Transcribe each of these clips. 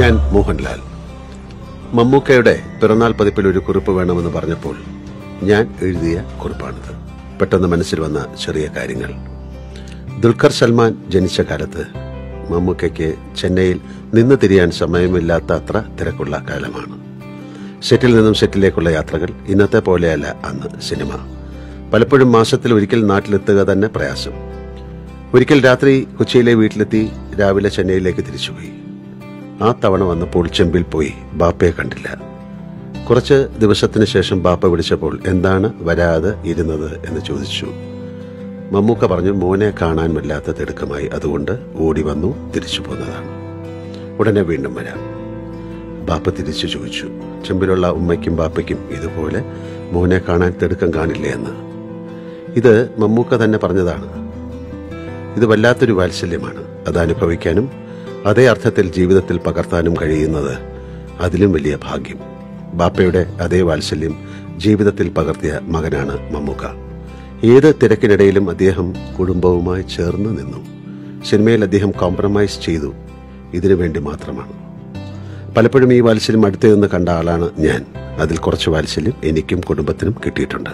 ഞാൻ മോഹൻലാൽ മമ്മൂക്കയുടെ പിറന്നാൾ പതിപ്പിൽ ഒരു കുറിപ്പ് വേണമെന്ന് പറഞ്ഞപ്പോൾ ഞാൻ എഴുതിയ കുറിപ്പാണിത് പെട്ടെന്ന് മനസ്സിൽ വന്ന ചെറിയ കാര്യങ്ങൾ ദുൽഖർ സൽമാൻ ജനിച്ച കാലത്ത് മമ്മൂക്കയ്ക്ക് ചെന്നൈയിൽ നിന്ന് തിരിയാൻ സമയമില്ലാത്ത അത്ര തിരക്കുള്ള കാലമാണ് സെറ്റിൽ നിന്നും സെറ്റിലേക്കുള്ള യാത്രകൾ ഇന്നത്തെ പോലെയല്ല അന്ന് സിനിമ പലപ്പോഴും മാസത്തിൽ ഒരിക്കൽ നാട്ടിലെത്തുക തന്നെ പ്രയാസം ഒരിക്കൽ രാത്രി കൊച്ചിയിലെ വീട്ടിലെത്തി രാവിലെ ചെന്നൈയിലേക്ക് തിരിച്ചുപോയി ആ തവണ വന്നപ്പോൾ ചെമ്പിൽ പോയി ബാപ്പയെ കണ്ടില്ല കുറച്ച് ദിവസത്തിന് ശേഷം ബാപ്പ വിളിച്ചപ്പോൾ എന്താണ് വരാതെ ഇരുന്നത് എന്ന് ചോദിച്ചു മമ്മൂക്ക പറഞ്ഞു മോനെ കാണാൻ വല്ലാത്ത തിടുക്കമായി അതുകൊണ്ട് ഓടി വന്നു തിരിച്ചു പോന്നതാണ് ഉടനെ വീണ്ടും വരാം ബാപ്പ തിരിച്ചു ചോദിച്ചു ചെമ്പിലുള്ള ഉമ്മയ്ക്കും ബാപ്പയ്ക്കും ഇതുപോലെ മോനെ കാണാൻ തിടുക്കം കാണില്ലേ എന്ന് ഇത് മമ്മൂക്ക തന്നെ പറഞ്ഞതാണ് ഇത് വല്ലാത്തൊരു വാത്സല്യമാണ് അത് അനുഭവിക്കാനും അതേ അർത്ഥത്തിൽ ജീവിതത്തിൽ പകർത്താനും കഴിയുന്നത് അതിലും വലിയ ഭാഗ്യം ബാപ്പയുടെ അതേ വാത്സല്യം ജീവിതത്തിൽ പകർത്തിയ മകനാണ് മമ്മൂക്ക ഏത് തിരക്കിനിടയിലും അദ്ദേഹം കുടുംബവുമായി ചേർന്ന് നിന്നു സിനിമയിൽ അദ്ദേഹം കോംപ്രമൈസ് ചെയ്തു ഇതിനു വേണ്ടി മാത്രമാണ് പലപ്പോഴും ഈ വാത്സല്യം അടുത്തു നിന്ന് കണ്ട ആളാണ് ഞാൻ അതിൽ കുറച്ച് വാത്സല്യം എനിക്കും കുടുംബത്തിനും കിട്ടിയിട്ടുണ്ട്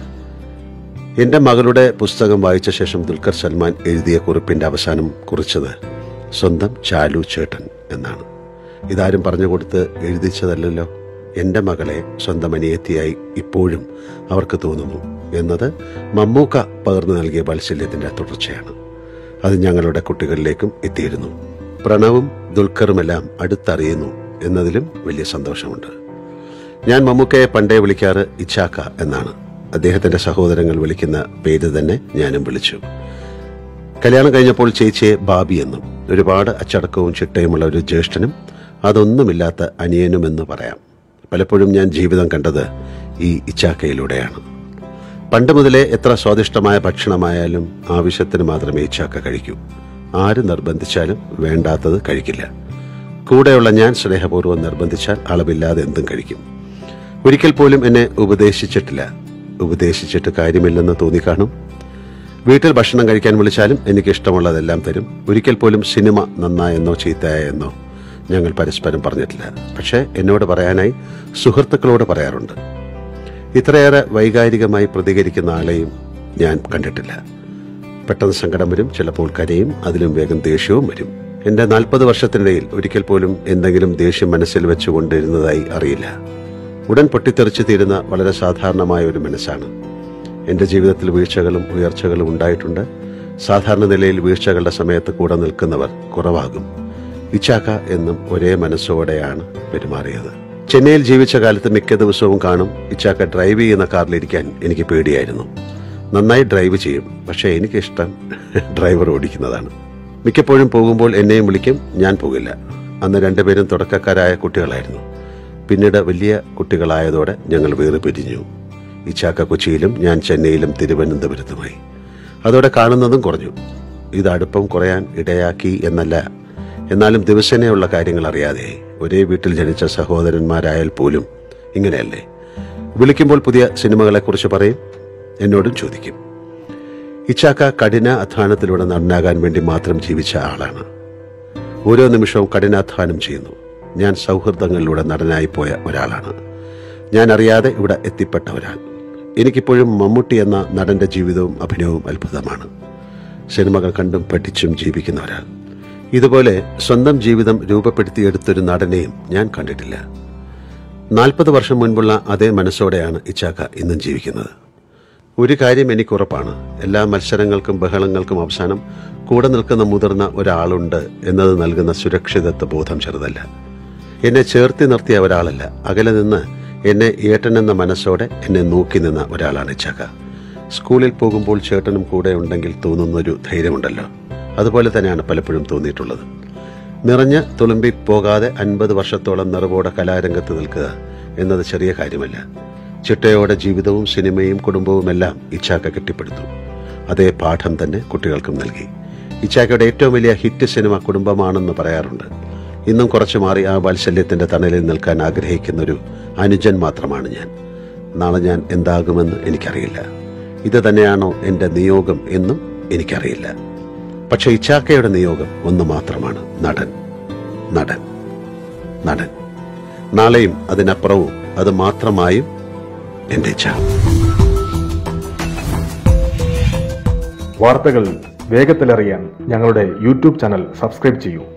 എന്റെ മകളുടെ പുസ്തകം വായിച്ച ശേഷം ദുൽഖർ സൽമാൻ എഴുതിയ കുറിപ്പിന്റെ അവസാനം കുറിച്ചത് സ്വന്തം ചാലു ചേട്ടൻ എന്നാണ് ഇതാരും പറഞ്ഞു കൊടുത്ത് എഴുതിച്ചതല്ലല്ലോ എന്റെ മകളെ സ്വന്തം അനിയത്തിയായി ഇപ്പോഴും അവർക്ക് തോന്നുന്നു എന്നത് മമ്മൂക്ക പകർന്നു നൽകിയ വാത്സല്യത്തിന്റെ തുടർച്ചയാണ് അത് ഞങ്ങളുടെ കുട്ടികളിലേക്കും എത്തിയിരുന്നു പ്രണവും ദുൽഖറുമെല്ലാം അടുത്തറിയുന്നു എന്നതിലും വലിയ സന്തോഷമുണ്ട് ഞാൻ മമ്മൂക്കയെ പണ്ടേ വിളിക്കാറ് ഇച്ചാക്ക എന്നാണ് അദ്ദേഹത്തിന്റെ സഹോദരങ്ങൾ വിളിക്കുന്ന പേര് തന്നെ ഞാനും വിളിച്ചു കല്യാണം കഴിഞ്ഞപ്പോൾ ചേച്ചിയെ ബാബി എന്നും ഒരുപാട് അച്ചടക്കവും ചിട്ടയുമുള്ള ഒരു ജ്യേഷ്ഠനും അതൊന്നുമില്ലാത്ത അനിയനുമെന്ന് പറയാം പലപ്പോഴും ഞാൻ ജീവിതം കണ്ടത് ഈ ഇച്ചാക്കയിലൂടെയാണ് പണ്ട് മുതലേ എത്ര സ്വാദിഷ്ടമായ ഭക്ഷണമായാലും ആവശ്യത്തിന് മാത്രമേ ഇച്ചാക്ക കഴിക്കൂ ആര് നിർബന്ധിച്ചാലും വേണ്ടാത്തത് കഴിക്കില്ല കൂടെയുള്ള ഞാൻ സ്നേഹപൂർവ്വം നിർബന്ധിച്ചാൽ അളവില്ലാതെ എന്തും കഴിക്കും ഒരിക്കൽ പോലും എന്നെ ഉപദേശിച്ചിട്ടില്ല ഉപദേശിച്ചിട്ട് കാര്യമില്ലെന്ന് തോന്നിക്കാണും വീട്ടിൽ ഭക്ഷണം കഴിക്കാൻ വിളിച്ചാലും എനിക്ക് ഇഷ്ടമുള്ളതെല്ലാം തരും ഒരിക്കൽ പോലും സിനിമ നന്നായെന്നോ ചീത്തയായെന്നോ ഞങ്ങൾ പരസ്പരം പറഞ്ഞിട്ടില്ല പക്ഷേ എന്നോട് പറയാനായി സുഹൃത്തുക്കളോട് പറയാറുണ്ട് ഇത്രയേറെ വൈകാരികമായി പ്രതികരിക്കുന്ന ആളെയും ഞാൻ കണ്ടിട്ടില്ല പെട്ടെന്ന് സങ്കടം വരും ചിലപ്പോൾ കരയും അതിലും വേഗം ദേഷ്യവും വരും എന്റെ നാൽപ്പത് വർഷത്തിനിടയിൽ ഒരിക്കൽ പോലും എന്തെങ്കിലും ദേഷ്യം മനസ്സിൽ വെച്ചുകൊണ്ടിരുന്നതായി അറിയില്ല ഉടൻ പൊട്ടിത്തെറിച്ചു തീരുന്ന വളരെ സാധാരണമായ ഒരു മനസ്സാണ് എന്റെ ജീവിതത്തിൽ വീഴ്ചകളും ഉയർച്ചകളും ഉണ്ടായിട്ടുണ്ട് സാധാരണ നിലയിൽ വീഴ്ചകളുടെ സമയത്ത് കൂടെ നിൽക്കുന്നവർ കുറവാകും ഇച്ചാക്ക എന്നും ഒരേ മനസ്സോടെയാണ് പെരുമാറിയത് ചെന്നൈയിൽ ജീവിച്ച കാലത്ത് മിക്ക ദിവസവും കാണും ഇച്ചാക്ക ഡ്രൈവ് ചെയ്യുന്ന കാറിലിരിക്കാൻ എനിക്ക് പേടിയായിരുന്നു നന്നായി ഡ്രൈവ് ചെയ്യും പക്ഷേ എനിക്കിഷ്ടം ഡ്രൈവർ ഓടിക്കുന്നതാണ് മിക്കപ്പോഴും പോകുമ്പോൾ എന്നെയും വിളിക്കും ഞാൻ പോകില്ല അന്ന് രണ്ടുപേരും തുടക്കക്കാരായ കുട്ടികളായിരുന്നു പിന്നീട് വലിയ കുട്ടികളായതോടെ ഞങ്ങൾ വേറെ പിരിഞ്ഞു ഇച്ചാക്ക കൊച്ചിയിലും ഞാൻ ചെന്നൈയിലും തിരുവനന്തപുരത്തുമായി അതോടെ കാണുന്നതും കുറഞ്ഞു ഇത് അടുപ്പം കുറയാൻ ഇടയാക്കി എന്നല്ല എന്നാലും ദിവസേനയുള്ള കാര്യങ്ങൾ അറിയാതെ ഒരേ വീട്ടിൽ ജനിച്ച സഹോദരന്മാരായാൽ പോലും ഇങ്ങനെയല്ലേ വിളിക്കുമ്പോൾ പുതിയ സിനിമകളെക്കുറിച്ച് പറയും എന്നോടും ചോദിക്കും ഇച്ചാക്ക കഠിന അധ്വാനത്തിലൂടെ നടനാകാൻ വേണ്ടി മാത്രം ജീവിച്ച ആളാണ് ഓരോ നിമിഷവും കഠിനാധ്വാനം ചെയ്യുന്നു ഞാൻ സൗഹൃദങ്ങളിലൂടെ നടനായി പോയ ഒരാളാണ് ഞാൻ അറിയാതെ ഇവിടെ എത്തിപ്പെട്ട ഒരാൾ എനിക്കിപ്പോഴും മമ്മൂട്ടി എന്ന നടന്റെ ജീവിതവും അഭിനയവും അത്ഭുതമാണ് സിനിമകൾ കണ്ടും പഠിച്ചും ജീവിക്കുന്ന ഒരാൾ ഇതുപോലെ സ്വന്തം ജീവിതം രൂപപ്പെടുത്തിയെടുത്തൊരു നടനെയും ഞാൻ കണ്ടിട്ടില്ല നാൽപ്പത് വർഷം മുൻപുള്ള അതേ മനസ്സോടെയാണ് ഇച്ചാക്ക ഇന്നും ജീവിക്കുന്നത് ഒരു കാര്യം എനിക്ക് ഉറപ്പാണ് എല്ലാ മത്സരങ്ങൾക്കും ബഹളങ്ങൾക്കും അവസാനം കൂടെ നിൽക്കുന്ന മുതിർന്ന ഒരാളുണ്ട് എന്നത് നൽകുന്ന സുരക്ഷിതത്വ ബോധം ചെറുതല്ല എന്നെ ചേർത്തി നിർത്തിയ ഒരാളല്ല അകലെ നിന്ന് എന്നെ ഏട്ടനെന്ന മനസ്സോടെ എന്നെ നോക്കി നിന്ന ഒരാളാണ് ഇച്ചാക്ക സ്കൂളിൽ പോകുമ്പോൾ ചേട്ടനും കൂടെ ഉണ്ടെങ്കിൽ തോന്നുന്നൊരു ധൈര്യമുണ്ടല്ലോ അതുപോലെ തന്നെയാണ് പലപ്പോഴും തോന്നിയിട്ടുള്ളത് നിറഞ്ഞ് തുളുമ്പി പോകാതെ അൻപത് വർഷത്തോളം നിറവോടെ കലാരംഗത്ത് നിൽക്കുക എന്നത് ചെറിയ കാര്യമല്ല ചിട്ടയോടെ ജീവിതവും സിനിമയും കുടുംബവുമെല്ലാം ഇച്ചാക്ക കെട്ടിപ്പടുത്തു അതേ പാഠം തന്നെ കുട്ടികൾക്കും നൽകി ഇച്ചാക്കയുടെ ഏറ്റവും വലിയ ഹിറ്റ് സിനിമ കുടുംബമാണെന്ന് പറയാറുണ്ട് ഇന്നും കുറച്ചു മാറി ആ വാത്സല്യത്തിന്റെ തണലിൽ നിൽക്കാൻ ആഗ്രഹിക്കുന്ന ഒരു അനുജൻ മാത്രമാണ് ഞാൻ നാളെ ഞാൻ എന്താകുമെന്ന് എനിക്കറിയില്ല ഇത് തന്നെയാണോ എന്റെ നിയോഗം എന്നും എനിക്കറിയില്ല പക്ഷെ ഇച്ചാക്കയുടെ നിയോഗം ഒന്ന് മാത്രമാണ് നടൻ നടൻ നടൻ നാളെയും അതിനപ്പുറവും അത് മാത്രമായും എന്റെ ഇച്ഛ വാർത്തകൾ വേഗത്തിലറിയാൻ ഞങ്ങളുടെ യൂട്യൂബ് ചാനൽ സബ്സ്ക്രൈബ് ചെയ്യൂ